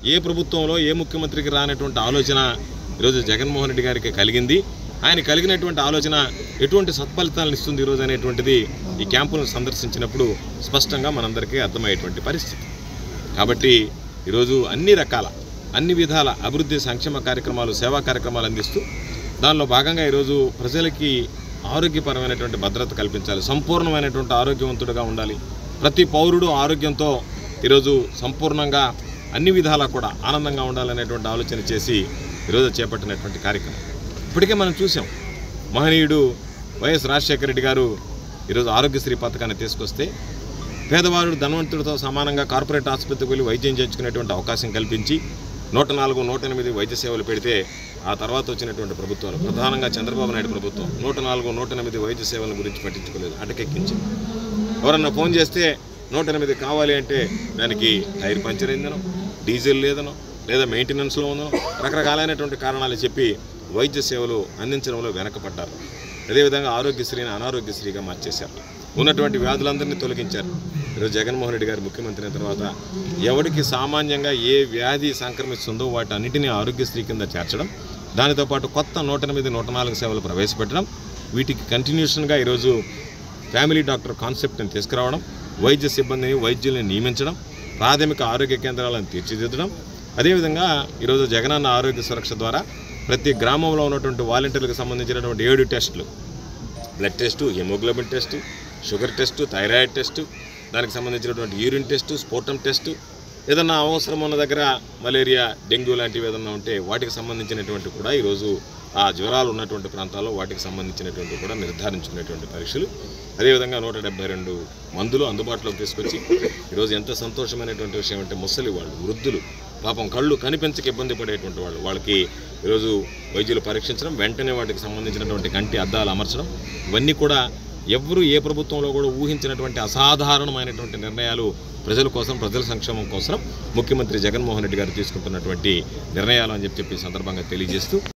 ఏ ప్రభుత్వంలో ఏ ముఖ్యమంత్రికి రానటువంటి ఆలోచన ఈరోజు జగన్మోహన్ రెడ్డి గారికి కలిగింది ఆయన కలిగినటువంటి ఆలోచన ఎటువంటి సత్ఫలితాలను ఇస్తుంది ఈరోజు అనేటువంటిది ఈ క్యాంపులను సందర్శించినప్పుడు స్పష్టంగా మనందరికీ అర్థమయ్యేటువంటి పరిస్థితి కాబట్టి ఈరోజు అన్ని రకాల అన్ని విధాల అభివృద్ధి సంక్షేమ కార్యక్రమాలు సేవా కార్యక్రమాలు అందిస్తూ దానిలో భాగంగా ఈరోజు ప్రజలకి ఆరోగ్యపరమైనటువంటి భద్రత కల్పించాలి సంపూర్ణమైనటువంటి ఆరోగ్యవంతుడిగా ఉండాలి ప్రతి పౌరుడు ఆరోగ్యంతో ఈరోజు సంపూర్ణంగా అన్ని విధాలా కూడా ఆనందంగా ఉండాలనేటువంటి ఆలోచన చేసి ఈరోజు చేపట్టినటువంటి కార్యక్రమం ఇప్పటికే మనం చూసాం మహనీయుడు వైఎస్ రాజశేఖర రెడ్డి గారు ఈరోజు ఆరోగ్యశ్రీ పథకాన్ని తీసుకొస్తే పేదవాడు ధనవంతుడితో సమానంగా కార్పొరేట్ ఆసుపత్రికి వెళ్ళి వైద్యం చేయించుకునేటువంటి అవకాశం కల్పించి నూట నాలుగు నూట ఎనిమిది వైద్య సేవలు పెడితే ఆ తర్వాత వచ్చినటువంటి ప్రభుత్వాలు ప్రధానంగా చంద్రబాబు నాయుడు ప్రభుత్వం నూట నాలుగు నూట ఎనిమిది వైద్య సేవల గురించి పట్టించుకోలేదు అటకెక్కించింది ఎవరన్నా ఫోన్ చేస్తే నూట ఎనిమిది కావాలి అంటే దానికి టైర్ పంచర్ అయిందనో డీజిల్ లేదనో లేదా మెయింటెనెన్స్లో ఉందనో రకరకాలైనటువంటి కారణాలు చెప్పి వైద్య సేవలు అందించడంలో వెనకపడ్డారు అదేవిధంగా ఆరోగ్యశ్రీని అనారోగ్యశ్రీగా మార్చేశారు ఉన్నటువంటి వ్యాధులందరినీ తొలగించారు ఈరోజు జగన్మోహన్ రెడ్డి గారు ముఖ్యమంత్రి అయిన తర్వాత ఎవరికి సామాన్యంగా ఏ వ్యాధి సంక్రమిస్తుందో వాటి అన్నిటినీ ఆరోగ్యశ్రీ కింద చేర్చడం దానితో పాటు కొత్త నూట ఎనిమిది నూట నాలుగు సేవలు ప్రవేశపెట్టడం వీటికి కంటిన్యూషన్గా ఈరోజు ఫ్యామిలీ డాక్టర్ కాన్సెప్ట్ని తీసుకురావడం వైద్య సిబ్బందిని వైద్యుల్ని నియమించడం ప్రాథమిక ఆరోగ్య కేంద్రాలను తీర్చిదిద్దడం అదేవిధంగా ఈరోజు జగనన్న ఆరోగ్య సురక్ష ద్వారా ప్రతి గ్రామంలో ఉన్నటువంటి వాలంటీర్లకు సంబంధించినటువంటి ఏడు టెస్టులు blood test haemoglobin test sugar test thyroid test దానికి సంబంధించినటువంటి యూరిన్ టెస్టు స్పోటం టెస్టు ఏదన్నా అవసరం ఉన్న దగ్గర మలేరియా డెంగ్యూ లాంటివి ఏదన్నా ఉంటే వాటికి సంబంధించినటువంటి కూడా ఈరోజు ఆ జ్వరాలు ఉన్నటువంటి ప్రాంతాల్లో వాటికి సంబంధించినటువంటి కూడా నిర్ధారించుకునేటువంటి పరీక్షలు అదేవిధంగా నూట డెబ్బై రెండు మందులు అందుబాటులోకి తీసుకొచ్చి ఈరోజు ఎంత సంతోషమైనటువంటి విషయం అంటే ముసలి వాళ్ళు వృద్ధులు పాపం కళ్ళు కనిపించక ఇబ్బంది పడేటువంటి వాళ్ళు వాళ్ళకి ఈరోజు వైద్యులు పరీక్షించడం వెంటనే వాటికి సంబంధించినటువంటి కంటి అద్దాలు అమర్చడం ఇవన్నీ కూడా ఎవ్వరూ ఏ ప్రభుత్వంలో కూడా ఊహించినటువంటి అసాధారణమైనటువంటి నిర్ణయాలు ప్రజల కోసం ప్రజల సంక్షేమం కోసం ముఖ్యమంత్రి జగన్మోహన్ రెడ్డి గారు తీసుకుంటున్నటువంటి నిర్ణయాలు అని చెప్పి ఈ సందర్భంగా తెలియజేస్తూ